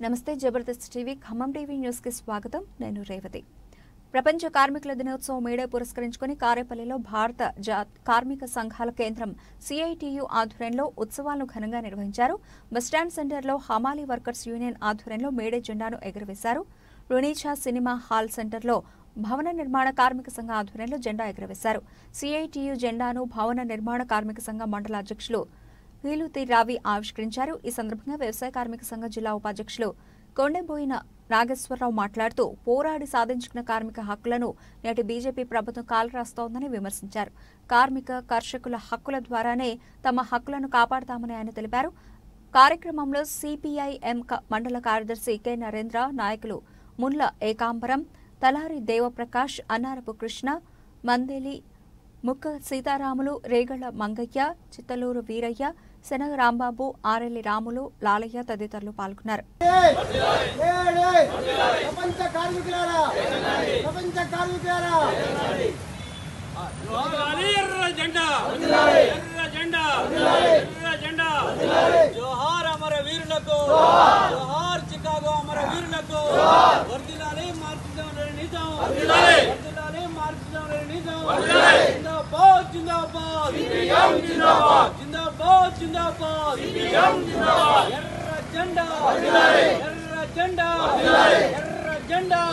నమస్తే Jabardasth TV Khammam TV news కి స్వాగతం నేను రేవతి ప్రపంచ కార్మికుల దినోత్సవం మేడే పురస్కరించుకుని కారేపల్లిలో భారత జా- కార్మిక సంఘాల కేంద్రం సిఐటియు ఆధ్వర్యంలో ఉత్సవాలను ఘనంగా నిర్వహించారు బస్టాండ్ సెంటర్లో హమాలీ వర్కర్స్ యూనియన్ ఆధ్వర్యంలో మేడే జెండాను ఎగురవేశారు రుణీచా సినిమా హాల్ సెంటర్లో భవన నిర్మాణ కార్మిక సంఘ ఆధ్వర్యంలో జెండా ఎగురవేశారు సిఐటియు జెండాను భవన నిర్మాణ కార్మిక సంఘ మండల అధ్యక్షులు వీలుతి రావి ఆవిష్కరించారు ఈ సందర్భంగా వ్యవసాయ కార్మిక సంఘ జిల్లా ఉపాధ్యక్షులు కొండెబోయిన నాగేశ్వరరావు మాట్లాడుతూ పోరాడి సాధించుకున్న కార్మిక హక్కులను నేటి బీజేపీ ప్రభుత్వం కాలరాస్తోందని విమర్శించారు కార్మిక కర్షకుల హక్కుల ద్వారానే తమ హక్కులను కాపాడతామని ఆయన తెలిపారు కార్యక్రమంలో సిపిఐఎం క- మండల కార్యదర్శి కె నరేంద్ర నాయకులు మున్ల ఏకాంబరం తలారి దేవప్రకాష్ అన్నారపు కృష్ణ మందేలి ముక్క సీతారాములు రేగళ్ల మంగయ్య చిత్తలూరు వీరయ్య శనగ రాంబాబు ఆరెల్లి రాములు లాలయ్య తదితరులు పాల్గొన్నారు ఏడే! ప్రపంచ కార్మికులారా ప్రపంచ కార్మికులారా జోహార్ ఎర్ర జెండా ఎర్ర జెండా ఎర్ర జెండా జోహార్ అమర వీరులకు జోహార్ చికాగో అమర వీరులకు వర్దిలాలి మార్చిజం నిజం వర్దిలాలి మార్చిజం నిజం జిందాబాద్ జిందాబాద్ జిందాబాద్ జిందాబాద్ జిందాబాద్ ఎర్ర జెండా ఎర్ర జెండా ఎర్ర జెండా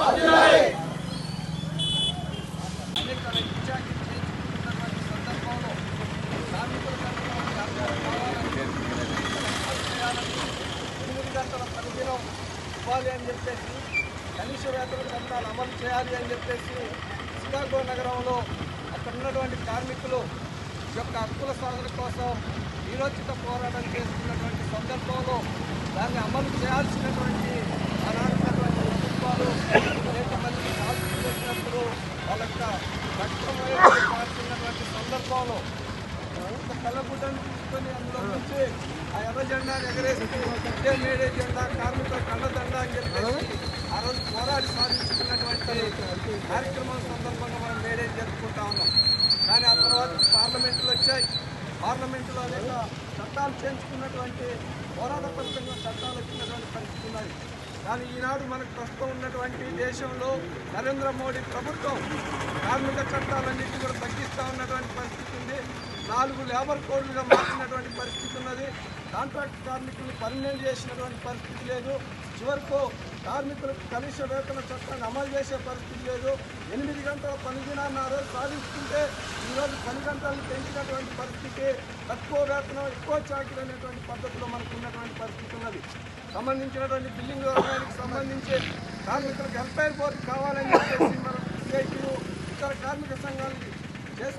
ఎనిమిది గంటల పనిదినం ఇవ్వాలి అని చెప్పేసి కనీస వేతన చట్టాలు అమలు చేయాలి అని చెప్పేసి చికాగో నగరంలో అక్కడ ఉన్నటువంటి కార్మికులు యొక్క హక్కుల సాధన కోసం నిరోచిత పోరాటం చేస్తున్నటువంటి సందర్భంలో దాన్ని అమలు చేయాల్సినటువంటి ఆనాడున్నటువంటి ప్రభుత్వాలు అనేక మంది కార్మికులు వచ్చినప్పుడు వాళ్ళ యొక్క రక్తం పాడుతున్నటువంటి సందర్భంలో ఒక కళ్ళగుడ్డను తీసుకొని అందులో నుంచి ఆ ఎర్ర జెండాను ఎగరేసి ఇదే మేడే జెండా కార్మికుల కండదండ అని చెప్పేసి ఆ రోజు పోరాడి సాధించుకున్నటువంటి కార్యక్రమం సందర్భంగా మనం మేడే జరుపుకుంటా ఉన్నాం కానీ ఆ తర్వాత పార్లమెంటులు వచ్చాయి పార్లమెంటులో అనేక చట్టాలు చేయించుకున్నటువంటి పోరాట ఫలితంగా చట్టాలు వచ్చినటువంటి పరిస్థితి ఉన్నది కానీ ఈనాడు మనకు ప్రస్తుతం ఉన్నటువంటి దేశంలో నరేంద్ర మోడీ ప్రభుత్వం కార్మిక చట్టాలన్నింటినీ కూడా తగ్గిస్తూ ఉన్నటువంటి పరిస్థితి ఉంది నాలుగు లేబర్ కోడ్లుగా మార్చినటువంటి పరిస్థితి ఉన్నది కాంట్రాక్ట్ కార్మికులను పర్మనెంట్ చేసినటువంటి పరిస్థితి లేదు చివరకు కార్మికులకు కనీస వేతన చట్టాన్ని అమలు చేసే పరిస్థితి లేదు ఎనిమిది గంటల పని దినాన్ని ఆ రోజు సాధించుకుంటే ఈరోజు పని గంటలను పెంచినటువంటి పరిస్థితి తక్కువ వేతనం ఎక్కువ చాకరీ అనేటువంటి పద్ధతిలో మనకు ఉన్నటువంటి పరిస్థితి ఉన్నది సంబంధించినటువంటి బిల్లింగ్ వ్యవహారానికి సంబంధించి కార్మికులకు ఎంపైర్ బోర్డు కావాలని చెప్పేసి మనం సిఐటియు ఇతర కార్మిక సంఘాలు